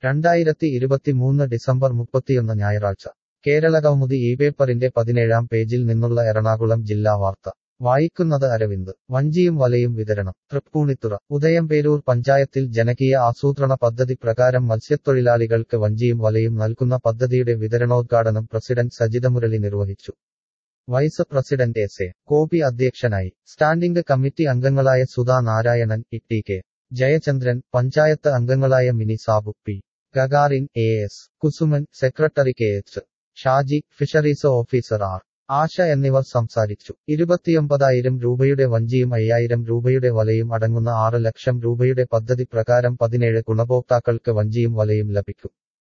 രണ്ടായിരത്തി ഇരുപത്തിമൂന്ന് ഡിസംബർ മുപ്പത്തിയൊന്ന് ഞായറാഴ്ച കേരളകൗമുദി ഈ പേപ്പറിന്റെ പതിനേഴാം പേജിൽ നിന്നുള്ള എറണാകുളം ജില്ലാ വാർത്ത വായിക്കുന്നത് അരവിന്ദ് വഞ്ചിയും വലയും വിതരണം തൃപ്പൂണിത്തുറ ഉദയംപേരൂർ പഞ്ചായത്തിൽ ജനകീയ ആസൂത്രണ പദ്ധതി പ്രകാരം മത്സ്യത്തൊഴിലാളികൾക്ക് വഞ്ചിയും വലയും നൽകുന്ന പദ്ധതിയുടെ വിതരണോദ്ഘാടനം പ്രസിഡന്റ് സജിതമുരളി നിർവഹിച്ചു vice president S A Kopi അധ്യക്ഷനായി സ്റ്റാൻഡിംഗ് കമ്മിറ്റി അംഗങ്ങളായ Sudha Narayanan E T K Jayachandran panchayat അംഗങ്ങളായ Mini Sabu P Gagarin A S Kusuman secretary K H Shaji fisheries officer R Asha എന്നിവർ സംസാരിച്ചു ഇരുപത്തിയൊമ്പതായിരം രൂപയുടെ വഞ്ചിയും അയ്യായിരം രൂപയുടെ വലയും അടങ്ങുന്ന ആറ് ലക്ഷം രൂപയുടെ പദ്ധതി പ്രകാരം പതിനേഴ് ഗുണഭോക്താക്കൾക്ക് വഞ്ചിയും വലയും ലഭിക്കും